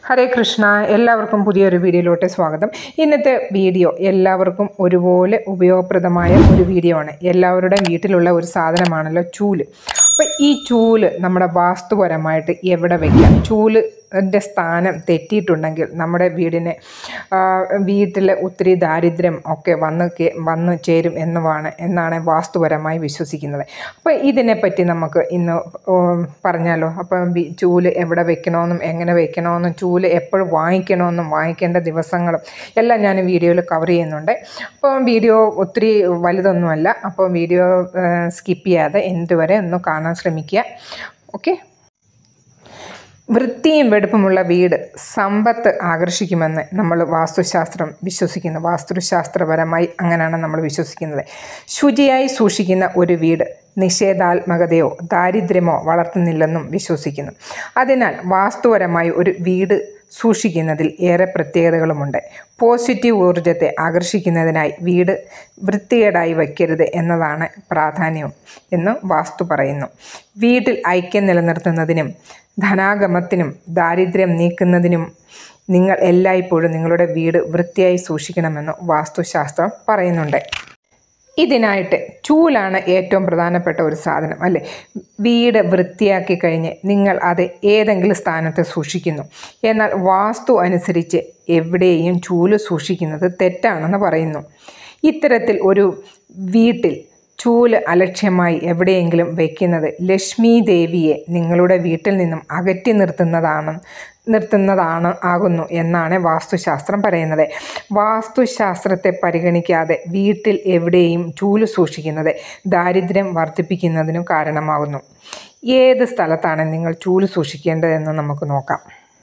ഹരേ കൃഷ്ണ എല്ലാവർക്കും പുതിയൊരു വീഡിയോയിലോട്ട് സ്വാഗതം ഇന്നത്തെ വീഡിയോ എല്ലാവർക്കും ഒരുപോലെ ഉപയോഗപ്രദമായ ഒരു വീഡിയോ ആണ് എല്ലാവരുടെയും വീട്ടിലുള്ള ഒരു സാധനമാണല്ലോ ചൂല് അപ്പോൾ ഈ ചൂല് നമ്മുടെ വാസ്തുപരമായിട്ട് എവിടെ വയ്ക്കാം ചൂല് ൻ്റെ സ്ഥാനം തെറ്റിയിട്ടുണ്ടെങ്കിൽ നമ്മുടെ വീടിനെ വീട്ടിൽ ഒത്തിരി ദാരിദ്ര്യം ഒക്കെ വന്ന് കേ വന്ന് ചേരും എന്നുമാണ് എന്നാണ് വാസ്തുപരമായി വിശ്വസിക്കുന്നത് അപ്പോൾ ഇതിനെപ്പറ്റി നമുക്ക് ഇന്ന് ഉം, പറഞ്ഞാലോ അപ്പം വി- ചൂല് എവിടെ വെക്കണമെന്നും എങ്ങനെ വെക്കണമെന്നും ചൂല് എപ്പോഴും വാങ്ങിക്കണമെന്നും വാങ്ങിക്കേണ്ട ദിവസങ്ങളും എല്ലാം ഞാൻ വീഡിയോയിൽ കവർ ചെയ്യുന്നുണ്ട് അപ്പം വീഡിയോ ഒത്തിരി വലുതൊന്നുമല്ല അപ്പം വീഡിയോ സ്കിപ്പ് ചെയ്യാതെ എന്ത് വരെ ഒന്ന് കാണാൻ ശ്രമിക്കുക ഓക്കെ വൃത്തിയും വെടുപ്പുമുള്ള വീട് സമ്പത്ത് ആകർഷിക്കുമെന്ന് നമ്മൾ വാസ്തുശാസ്ത്രം വിശ്വസിക്കുന്നു വാസ്തുശാസ്ത്രപരമായി അങ്ങനെയാണ് നമ്മൾ വിശ്വസിക്കുന്നത് ശുചിയായി സൂക്ഷിക്കുന്ന ഒരു വീട് നിഷേധാത്മകതയോ ദാരിദ്ര്യമോ വളർത്തുന്നില്ലെന്നും വിശ്വസിക്കുന്നു അതിനാൽ വാസ്തുപരമായി ഒരു വീട് സൂക്ഷിക്കുന്നതിൽ ഏറെ പ്രത്യേകതകളുമുണ്ട് പോസിറ്റീവ് ഊർജത്തെ ആകർഷിക്കുന്നതിനായി വീട് വൃത്തികേടായി വയ്ക്കരുത് എന്നതാണ് പ്രാധാന്യം എന്ന് വാസ്തു പറയുന്നു വീട്ടിൽ ഐക്യം നിലനിർത്തുന്നതിനും ധനാഗമത്തിനും ദാരിദ്ര്യം നീക്കുന്നതിനും നിങ്ങൾ എല്ലായ്പ്പോഴും നിങ്ങളുടെ വീട് വൃത്തിയായി സൂക്ഷിക്കണമെന്ന് വാസ്തുശാസ്ത്രം പറയുന്നുണ്ട് ഇതിനായിട്ട് ചൂലാണ് ഏറ്റവും പ്രധാനപ്പെട്ട ഒരു സാധനം അല്ലേ വീട് വൃത്തിയാക്കി കഴിഞ്ഞ് നിങ്ങൾ അത് ഏതെങ്കിലും സ്ഥാനത്ത് സൂക്ഷിക്കുന്നു എന്നാൽ വാസ്തു അനുസരിച്ച് എവിടെയും ചൂല് സൂക്ഷിക്കുന്നത് തെറ്റാണെന്ന് പറയുന്നു ഇത്തരത്തിൽ ഒരു വീട്ടിൽ ചൂല് അലക്ഷ്യമായി എവിടെയെങ്കിലും വയ്ക്കുന്നത് ലക്ഷ്മി ദേവിയെ നിങ്ങളുടെ വീട്ടിൽ നിന്നും അകറ്റി നിർത്തുന്നതാണ് നിർത്തുന്നതാണ് ആകുന്നു എന്നാണ് വാസ്തുശാസ്ത്രം പറയുന്നത് വാസ്തുശാസ്ത്രത്തെ പരിഗണിക്കാതെ വീട്ടിൽ എവിടെയും ചൂല് സൂക്ഷിക്കുന്നത് ദാരിദ്ര്യം വർദ്ധിപ്പിക്കുന്നതിനും കാരണമാകുന്നു ഏത് സ്ഥലത്താണ് നിങ്ങൾ ചൂല് സൂക്ഷിക്കേണ്ടതെന്ന് നമുക്ക് നോക്കാം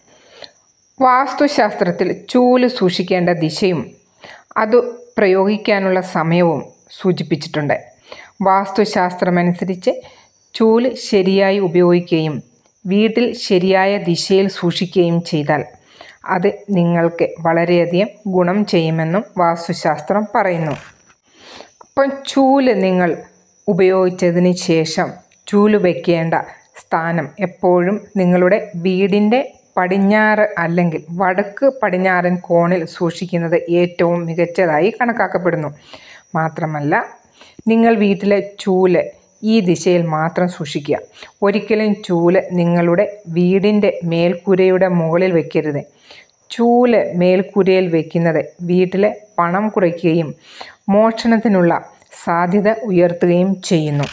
വാസ്തുശാസ്ത്രത്തിൽ ചൂല് സൂക്ഷിക്കേണ്ട ദിശയും അത് പ്രയോഗിക്കാനുള്ള സമയവും സൂചിപ്പിച്ചിട്ടുണ്ട് വാസ്തുശാസ്ത്രമനുസരിച്ച് ചൂല് ശരിയായി ഉപയോഗിക്കുകയും വീട്ടിൽ ശരിയായ ദിശയിൽ സൂക്ഷിക്കുകയും ചെയ്താൽ അത് നിങ്ങൾക്ക് വളരെയധികം ഗുണം ചെയ്യുമെന്നും വാസ്തുശാസ്ത്രം പറയുന്നു അപ്പം ചൂല് നിങ്ങൾ ഉപയോഗിച്ചതിന് ശേഷം ചൂല് വയ്ക്കേണ്ട സ്ഥാനം എപ്പോഴും നിങ്ങളുടെ വീടിൻ്റെ പടിഞ്ഞാറ് അല്ലെങ്കിൽ വടക്ക് പടിഞ്ഞാറൻ കോണിൽ സൂക്ഷിക്കുന്നത് ഏറ്റവും മികച്ചതായി കണക്കാക്കപ്പെടുന്നു മാത്രമല്ല നിങ്ങൾ വീട്ടിലെ ചൂല് ഈ ദിശയിൽ മാത്രം സൂക്ഷിക്കുക ഒരിക്കലും ചൂല് നിങ്ങളുടെ വീടിൻ്റെ മേൽക്കൂരയുടെ മുകളിൽ വെക്കരുത് ചൂല് മേൽക്കൂരയിൽ വെക്കുന്നത് വീട്ടിലെ പണം കുറയ്ക്കുകയും മോഷണത്തിനുള്ള സാധ്യത ഉയർത്തുകയും ചെയ്യുന്നു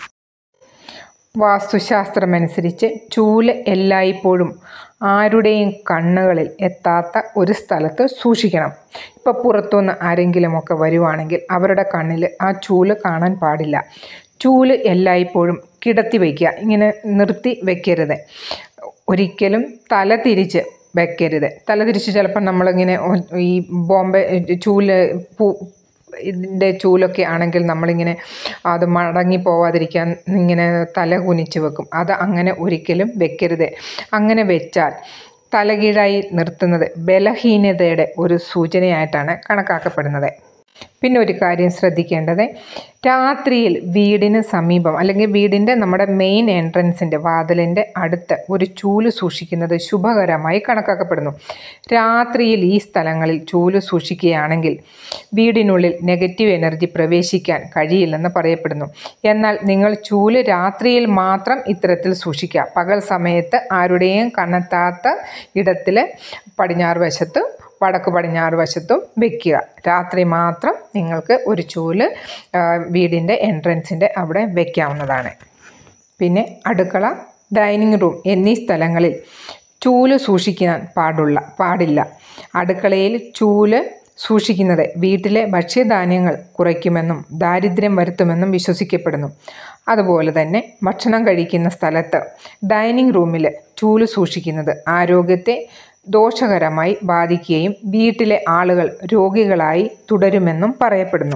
വാസ്തുശാസ്ത്രമനുസരിച്ച് ചൂല് എല്ലായ്പ്പോഴും ആരുടെയും കണ്ണുകളിൽ എത്താത്ത ഒരു സ്ഥലത്ത് സൂക്ഷിക്കണം ഇപ്പോൾ പുറത്തുനിന്ന് ആരെങ്കിലുമൊക്കെ വരുവാണെങ്കിൽ അവരുടെ കണ്ണിൽ ആ ചൂല് കാണാൻ പാടില്ല ചൂല് എല്ലായ്പ്പോഴും കിടത്തി വയ്ക്കുക ഇങ്ങനെ നിർത്തി വെക്കരുത് ഒരിക്കലും തല തിരിച്ച് വെക്കരുത് തല തിരിച്ച് ചിലപ്പോൾ നമ്മളിങ്ങനെ ഒ- ഈ ബോംബെ ചൂല് പൂ ഇതിൻ്റെ ചൂലൊക്കെ ആണെങ്കിൽ നമ്മളിങ്ങനെ അത് മടങ്ങി പോവാതിരിക്കാൻ ഇങ്ങനെ തല കുനിച്ച് വെക്കും അത് അങ്ങനെ ഒരിക്കലും വെക്കരുത് അങ്ങനെ വെച്ചാൽ തലകീഴായി നിർത്തുന്നത് ബലഹീനതയുടെ ഒരു സൂചനയായിട്ടാണ് കണക്കാക്കപ്പെടുന്നത് പിന്നെ ഒരു കാര്യം ശ്രദ്ധിക്കേണ്ടത് രാത്രിയിൽ വീടിന് സമീപം അല്ലെങ്കിൽ വീടിൻ്റെ നമ്മുടെ മെയിൻ എൻട്രൻസിൻ്റെ വാതിലിൻ്റെ അടുത്ത് ഒരു ചൂല് സൂക്ഷിക്കുന്നത് ശുഭകരമായി കണക്കാക്കപ്പെടുന്നു രാത്രിയിൽ ഈ സ്ഥലങ്ങളിൽ ചൂല് സൂക്ഷിക്കുകയാണെങ്കിൽ വീടിനുള്ളിൽ നെഗറ്റീവ് എനർജി പ്രവേശിക്കാൻ കഴിയില്ലെന്ന് പറയപ്പെടുന്നു എന്നാൽ നിങ്ങൾ ചൂല് രാത്രിയിൽ മാത്രം ഇത്തരത്തിൽ സൂക്ഷിക്കുക പകൽ സമയത്ത് ആരുടെയും കണ്ണെത്താത്ത ഇടത്തിൽ പടിഞ്ഞാറ് വശത്ത് വടക്ക് പടിഞ്ഞാറ് വശത്തും വെക്കുക രാത്രി മാത്രം നിങ്ങൾക്ക് ഒരു ചൂല് ആ, വീടിൻ്റെ എൻട്രൻസിൻ്റെ അവിടെ വെക്കാവുന്നതാണ് പിന്നെ അടുക്കള ഡൈനിങ് റൂം എന്നീ സ്ഥലങ്ങളിൽ ചൂല് സൂക്ഷിക്കാൻ പാടുള്ള പാടില്ല അടുക്കളയിൽ ചൂല് സൂക്ഷിക്കുന്നത് വീട്ടിലെ ഭക്ഷ്യധാന്യങ്ങൾ കുറയ്ക്കുമെന്നും ദാരിദ്ര്യം വരുത്തുമെന്നും വിശ്വസിക്കപ്പെടുന്നു അതുപോലെ തന്നെ ഭക്ഷണം കഴിക്കുന്ന സ്ഥലത്ത് ഡൈനിങ് റൂമിൽ ചൂല് സൂക്ഷിക്കുന്നത് ആരോഗ്യത്തെ ദോഷകരമായി ബാധിക്കുകയും വീട്ടിലെ ആളുകൾ രോഗികളായി തുടരുമെന്നും പറയപ്പെടുന്നു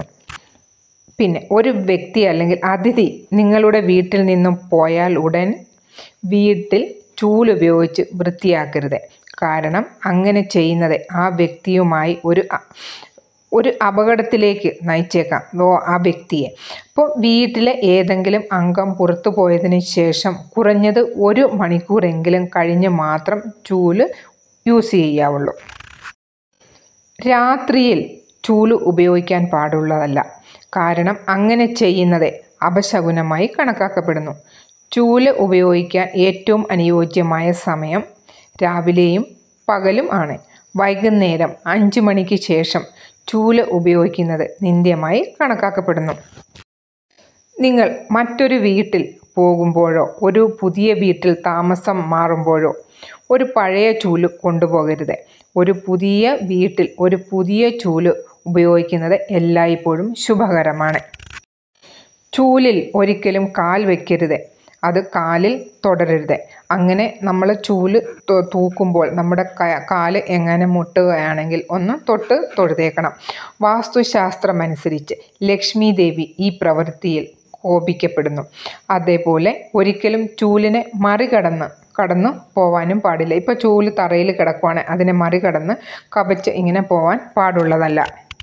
പിന്നെ ഒരു വ്യക്തി അല്ലെങ്കിൽ അതിഥി നിങ്ങളുടെ വീട്ടിൽ നിന്നും പോയാൽ ഉടൻ വീട്ടിൽ ചൂലുപയോഗിച്ച് വൃത്തിയാക്കരുത് കാരണം അങ്ങനെ ചെയ്യുന്നത് ആ വ്യക്തിയുമായി ഒരു അ- ഒരു അപകടത്തിലേക്ക് നയിച്ചേക്കാം ഓ ആ വ്യക്തിയെ അപ്പോൾ വീട്ടിലെ ഏതെങ്കിലും അംഗം പുറത്തു പോയതിന് ശേഷം കുറഞ്ഞത് ഒരു മണിക്കൂറെങ്കിലും കഴിഞ്ഞ് മാത്രം ചൂല് യൂസ് ചെയ്യാവുള്ളൂ രാത്രിയിൽ ചൂല് ഉപയോഗിക്കാൻ പാടുള്ളതല്ല കാരണം അങ്ങനെ ചെയ്യുന്നത് അപശകുനമായി കണക്കാക്കപ്പെടുന്നു ചൂല് ഉപയോഗിക്കാൻ ഏറ്റവും അനുയോജ്യമായ സമയം രാവിലെയും പകലും ആണ് വൈകുന്നേരം അഞ്ച് മണിക്ക് ശേഷം ചൂല് ഉപയോഗിക്കുന്നത് നിന്ദ്യമായി കണക്കാക്കപ്പെടുന്നു നിങ്ങൾ മറ്റൊരു വീട്ടിൽ പോകുമ്പോഴോ ഒരു പുതിയ വീട്ടിൽ താമസം മാറുമ്പോഴോ ഒരു പഴയ ചൂല് കൊണ്ടുപോകരുത് ഒരു പുതിയ വീട്ടിൽ ഒരു പുതിയ ചൂല് ഉപയോഗിക്കുന്നത് എല്ലായ്പ്പോഴും ശുഭകരമാണ് ചൂലിൽ ഒരിക്കലും കാൽ വയ്ക്കരുത് അത് കാലിൽ തുടരരുത് അങ്ങനെ നമ്മൾ ചൂല് തു- തൂക്കുമ്പോൾ നമ്മുടെ ക- കാല് എങ്ങനെ മുട്ടുകയാണെങ്കിൽ ഒന്ന് തൊട്ട് തൊഴുതേക്കണം വാസ്തുശാസ്ത്രമനുസരിച്ച് ലക്ഷ്മി ദേവി ഈ പ്രവൃത്തിയിൽ കോപിക്കപ്പെടുന്നു അതേപോലെ ഒരിക്കലും ചൂലിനെ മറികടന്ന് കടന്നു പോവാനും പാടില്ല ഇപ്പോൾ ചൂല് തറയിൽ കിടക്കുവാണ് അതിനെ മറികടന്ന് കവച്ച് ഇങ്ങനെ പോവാൻ പാടുള്ളതല്ല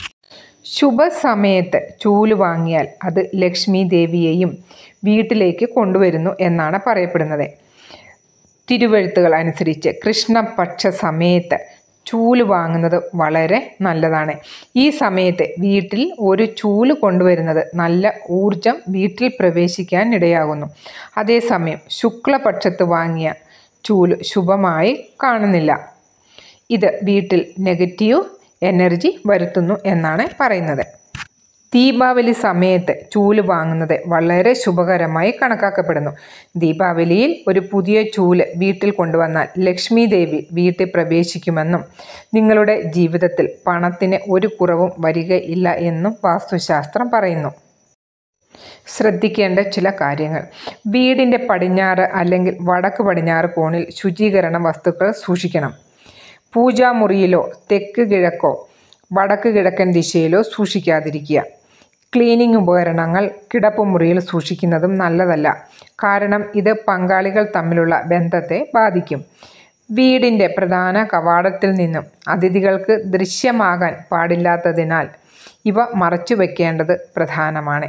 ശുഭസമയത്ത് ചൂല് വാങ്ങിയാൽ അത് ലക്ഷ്മി ദേവിയെയും വീട്ടിലേക്ക് കൊണ്ടുവരുന്നു എന്നാണ് പറയപ്പെടുന്നത് തിരുവഴുത്തുകൾ അനുസരിച്ച് കൃഷ്ണപക്ഷ സമയത്ത് ചൂല് വാങ്ങുന്നത് വളരെ നല്ലതാണ് ഈ സമയത്ത് വീട്ടിൽ ഒരു ചൂല് കൊണ്ടുവരുന്നത് നല്ല ഊർജം വീട്ടിൽ പ്രവേശിക്കാൻ ഇടയാകുന്നു അതേസമയം ശുക്ലപക്ഷത്ത് വാങ്ങിയ ചൂല് ശുഭമായി കാണുന്നില്ല ഇത് വീട്ടിൽ നെഗറ്റീവ് എനർജി വരുത്തുന്നു എന്നാണ് പറയുന്നത് ദീപാവലി സമയത്ത് ചൂല് വാങ്ങുന്നത് വളരെ ശുഭകരമായി കണക്കാക്കപ്പെടുന്നു ദീപാവലിയിൽ ഒരു പുതിയ ചൂല് വീട്ടിൽ കൊണ്ടുവന്നാൽ ലക്ഷ്മി ദേവി വീട്ടിൽ പ്രവേശിക്കുമെന്നും നിങ്ങളുടെ ജീവിതത്തിൽ പണത്തിന് ഒരു കുറവും വരികയില്ല എന്നും വാസ്തുശാസ്ത്രം പറയുന്നു ശ്രദ്ധിക്കേണ്ട ചില കാര്യങ്ങൾ വീടിൻ്റെ പടിഞ്ഞാറ് അല്ലെങ്കിൽ വടക്ക് പടിഞ്ഞാറ് കോണിൽ ശുചീകരണ വസ്തുക്കൾ സൂക്ഷിക്കണം പൂജാമുറിയിലോ തെക്ക് കിഴക്കോ വടക്ക് കിഴക്കൻ ദിശയിലോ സൂക്ഷിക്കാതിരിക്കുക ക്ലീനിങ് ഉപകരണങ്ങൾ കിടപ്പുമുറിയിൽ സൂക്ഷിക്കുന്നതും നല്ലതല്ല കാരണം ഇത് പങ്കാളികൾ തമ്മിലുള്ള ബന്ധത്തെ ബാധിക്കും വീടിൻ്റെ പ്രധാന കവാടത്തിൽ നിന്നും അതിഥികൾക്ക് ദൃശ്യമാകാൻ പാടില്ലാത്തതിനാൽ ഇവ മറച്ചു വയ്ക്കേണ്ടത് പ്രധാനമാണ്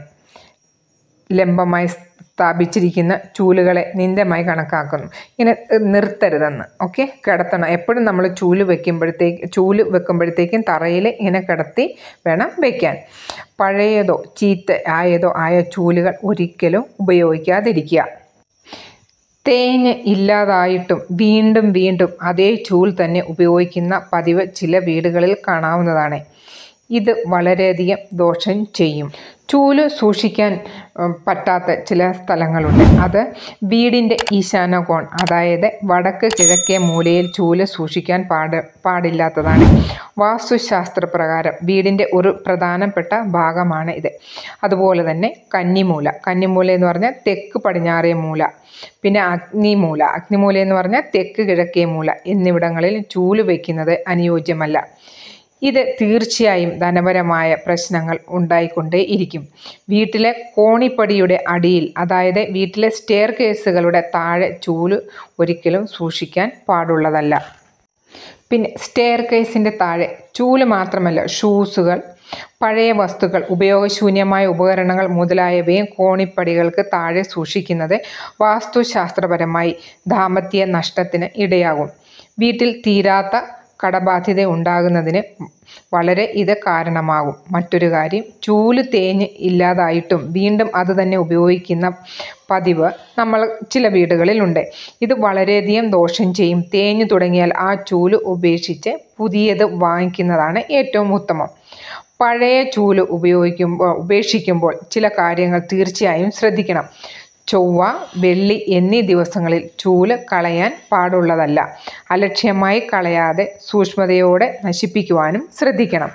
ലംബമായി സ്ഥാപിച്ചിരിക്കുന്ന ചൂലുകളെ നിന്ദ്യമായി കണക്കാക്കുന്നു ഇങ്ങനെ നിർത്തരുതെന്ന് ഓക്കെ കിടത്തണം എപ്പോഴും നമ്മൾ ചൂല് വെക്കുമ്പോഴത്തേക്ക് ചൂല് വെക്കുമ്പോഴത്തേക്കും തറയിൽ ഇങ്ങനെ കിടത്തി വേണം വയ്ക്കാൻ പഴയതോ ചീത്ത ആയതോ ആയ ചൂലുകൾ ഒരിക്കലും ഉപയോഗിക്കാതിരിക്കുക തേഞ്ഞ് ഇല്ലാതായിട്ടും വീണ്ടും വീണ്ടും അതേ ചൂൽ തന്നെ ഉപയോഗിക്കുന്ന പതിവ് ചില വീടുകളിൽ കാണാവുന്നതാണ് ഇത് വളരെയധികം ദോഷം ചെയ്യും ചൂല് സൂക്ഷിക്കാൻ ഉം, പറ്റാത്ത ചില സ്ഥലങ്ങളുണ്ട് അത് വീടിൻ്റെ ഈശാന കോൺ അതായത് വടക്ക് കിഴക്കേ മൂലയിൽ ചൂല് സൂക്ഷിക്കാൻ പാട് പാടില്ലാത്തതാണ് വാസ്തുശാസ്ത്രപ്രകാരം വീടിൻ്റെ ഒരു പ്രധാനപ്പെട്ട ഭാഗമാണ് ഇത് അതുപോലെ തന്നെ കന്നിമൂല കന്നിമൂല എന്ന് പറഞ്ഞാൽ തെക്ക് പടിഞ്ഞാറേ മൂല പിന്നെ അഗ്നിമൂല അഗ്നിമൂല എന്ന് പറഞ്ഞാൽ തെക്ക് കിഴക്കേ മൂല എന്നിവിടങ്ങളിൽ ചൂല് വയ്ക്കുന്നത് അനുയോജ്യമല്ല ഇത് തീർച്ചയായും ധനപരമായ പ്രശ്നങ്ങൾ ഉണ്ടായിക്കൊണ്ടേ ഇരിക്കും വീട്ടിലെ കോണിപ്പടിയുടെ അടിയിൽ അതായത് വീട്ടിലെ സ്റ്റെയർ കേസുകളുടെ താഴെ ചൂല് ഒരിക്കലും സൂക്ഷിക്കാൻ പാടുള്ളതല്ല പിന്നെ സ്റ്റെയർ കേസിൻ്റെ താഴെ ചൂല് മാത്രമല്ല ഷൂസുകൾ പഴയ വസ്തുക്കൾ ഉപയോഗശൂന്യമായ ഉപകരണങ്ങൾ മുതലായവയും കോണിപ്പടികൾക്ക് താഴെ സൂക്ഷിക്കുന്നത് വാസ്തുശാസ്ത്രപരമായി ദാമ്പത്യ നഷ്ടത്തിന് ഇടയാകും വീട്ടിൽ തീരാത്ത കടബാധ്യത ഉണ്ടാകുന്നതിന് വളരെ ഇത് കാരണമാകും മറ്റൊരു കാര്യം ചൂല് തേഞ്ഞ് ഇല്ലാതായിട്ടും വീണ്ടും അത് തന്നെ ഉപയോഗിക്കുന്ന പതിവ് നമ്മൾ ചില വീടുകളിലുണ്ട് ഇത് വളരെയധികം ദോഷം ചെയ്യും തേഞ്ഞു തുടങ്ങിയാൽ ആ ചൂല് ഉപേക്ഷിച്ച് പുതിയത് വാങ്ങിക്കുന്നതാണ് ഏറ്റവും ഉത്തമം പഴയ ചൂല് ഉപയോഗിക്കുമ്പോൾ ഉപേക്ഷിക്കുമ്പോൾ ചില കാര്യങ്ങൾ തീർച്ചയായും ശ്രദ്ധിക്കണം ചൊവ്വ വെള്ളി എന്നീ ദിവസങ്ങളിൽ ചൂല് കളയാൻ പാടുള്ളതല്ല അലക്ഷ്യമായി കളയാതെ സൂക്ഷ്മതയോടെ നശിപ്പിക്കുവാനും ശ്രദ്ധിക്കണം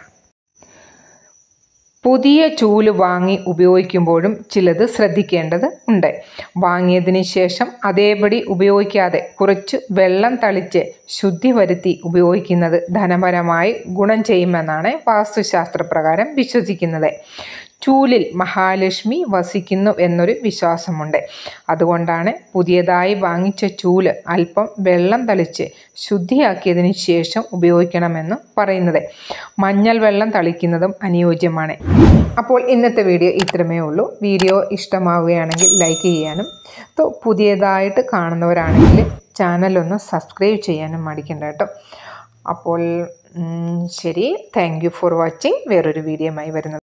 പുതിയ ചൂല് വാങ്ങി ഉപയോഗിക്കുമ്പോഴും ചിലത് ശ്രദ്ധിക്കേണ്ടത് ഉണ്ട് വാങ്ങിയതിന് ശേഷം അതേപടി ഉപയോഗിക്കാതെ കുറച്ച് വെള്ളം തളിച്ച് ശുദ്ധി വരുത്തി ഉപയോഗിക്കുന്നത് ധനപരമായി ഗുണം ചെയ്യുമെന്നാണ് വാസ്തുശാസ്ത്രപ്രകാരം വിശ്വസിക്കുന്നത് ചൂലിൽ മഹാലക്ഷ്മി വസിക്കുന്നു എന്നൊരു വിശ്വാസമുണ്ട് അതുകൊണ്ടാണ് പുതിയതായി വാങ്ങിച്ച ചൂല് അല്പം വെള്ളം തളിച്ച് ശുദ്ധിയാക്കിയതിന് ശേഷം ഉപയോഗിക്കണമെന്ന് പറയുന്നത് മഞ്ഞൾ വെള്ളം തളിക്കുന്നതും അനുയോജ്യമാണ് അപ്പോൾ ഇന്നത്തെ വീഡിയോ ഇത്രമേ ഉള്ളൂ വീഡിയോ ഇഷ്ടമാവുകയാണെങ്കിൽ ലൈക്ക് ചെയ്യാനും തോ പുതിയതായിട്ട് കാണുന്നവരാണെങ്കിൽ ചാനലൊന്ന് സബ്സ്ക്രൈബ് ചെയ്യാനും മടിക്കണ്ട കേട്ടോ അപ്പോൾ ഉം, ശരി താങ്ക് യു ഫോർ വാച്ചിങ് വേറൊരു വീഡിയോയുമായി വരുന്നത്